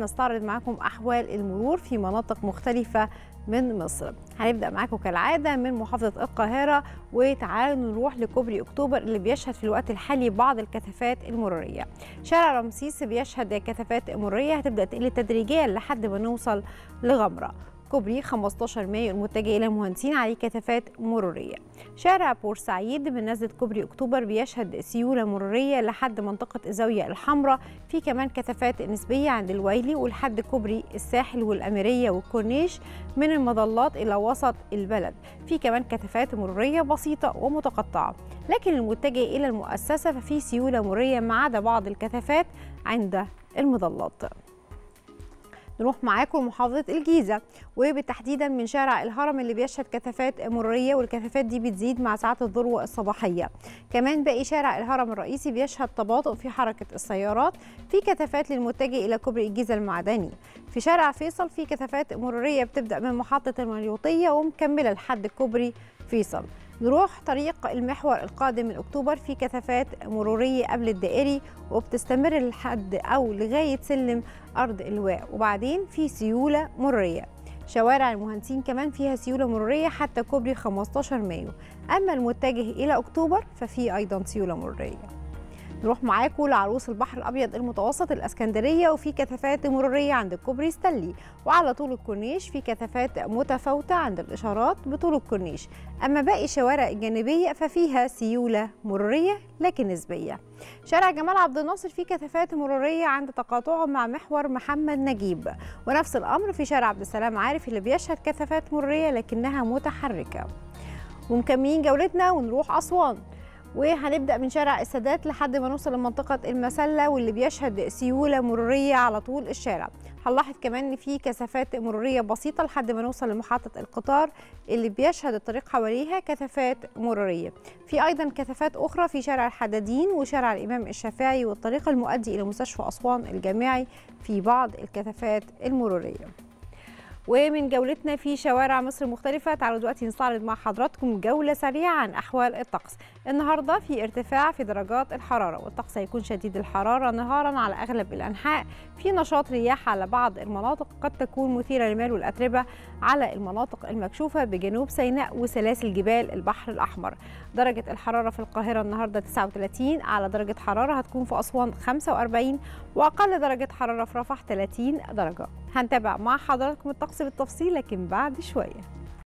نستعرض معاكم أحوال المرور في مناطق مختلفة من مصر هنبدأ معاكم كالعادة من محافظة القاهرة وتعالوا نروح لكوبري أكتوبر اللي بيشهد في الوقت الحالي بعض الكثافات المرورية شارع رمسيس بيشهد كثافات مرورية هتبدأ تقل تدريجيا لحد ما نوصل لغمرة كوبري 15 مايو المتجه الى المهندسين عليه كثافات مروريه شارع بورسعيد من نزله كوبري اكتوبر بيشهد سيوله مروريه لحد منطقه الزاويه الحمراء في كمان كثافات نسبيه عند الويلي ولحد كوبري الساحل والاميريه والكورنيش من المظلات الى وسط البلد في كمان كثافات مروريه بسيطه ومتقطعه لكن المتجه الى المؤسسه ففي سيوله مروريه ما عدا بعض الكثافات عند المظلات نروح معاكم محافظة الجيزة وبالتحديدا من شارع الهرم اللي بيشهد كثافات مرورية والكثافات دي بتزيد مع ساعات الذروة الصباحية كمان باقي شارع الهرم الرئيسي بيشهد تباطؤ في حركة السيارات في كثافات للمتجه إلى كوبري الجيزة المعدني في شارع فيصل في كثافات مرورية بتبدأ من محطة المليوطية ومكملة لحد كوبري فيصل نروح طريق المحور القادم من اكتوبر في كثافات مروريه قبل الدائري وبتستمر لحد او لغايه سلم ارض اللواء وبعدين في سيوله مروريه شوارع المهندسين كمان فيها سيوله مروريه حتى كوبري 15 مايو اما المتجه الى اكتوبر ففي ايضا سيوله مروريه نروح معاكم لعروس البحر الابيض المتوسط الاسكندريه وفي كثافات مروريه عند كوبري ستانلي وعلى طول الكورنيش في كثافات متفاوته عند الاشارات بطول الكورنيش اما باقي الشوارع الجانبيه ففيها سيوله مروريه لكن نسبيه شارع جمال عبد الناصر فيه كثافات مروريه عند تقاطعه مع محور محمد نجيب ونفس الامر في شارع عبد السلام عارف اللي بيشهد كثافات مروريه لكنها متحركه ومكملين جولتنا ونروح اسوان وهنبدا من شارع السادات لحد ما نوصل لمنطقه المسله واللي بيشهد سيوله مروريه على طول الشارع هنلاحظ كمان ان في كثافات مروريه بسيطه لحد ما نوصل لمحطه القطار اللي بيشهد الطريق حواليها كثافات مروريه في ايضا كثافات اخرى في شارع الحدادين وشارع الامام الشافعي والطريق المؤدي الى مستشفى اسوان الجامعي في بعض الكثافات المروريه ومن جولتنا في شوارع مصر المختلفة تعالوا دلوقتي نستعرض مع حضراتكم جولة سريعة عن أحوال الطقس النهاردة في ارتفاع في درجات الحرارة والطقس هيكون شديد الحرارة نهارا على أغلب الأنحاء في نشاط رياح على بعض المناطق قد تكون مثيرة للمال والأتربة على المناطق المكشوفة بجنوب سيناء وسلاسل جبال البحر الأحمر درجة الحرارة في القاهرة النهاردة 39 أعلى درجة حرارة هتكون في أسوان 45 وأقل درجة حرارة في رفح 30 درجة هنتابع مع حضراتكم الطقس بالتفصيل لكن بعد شوية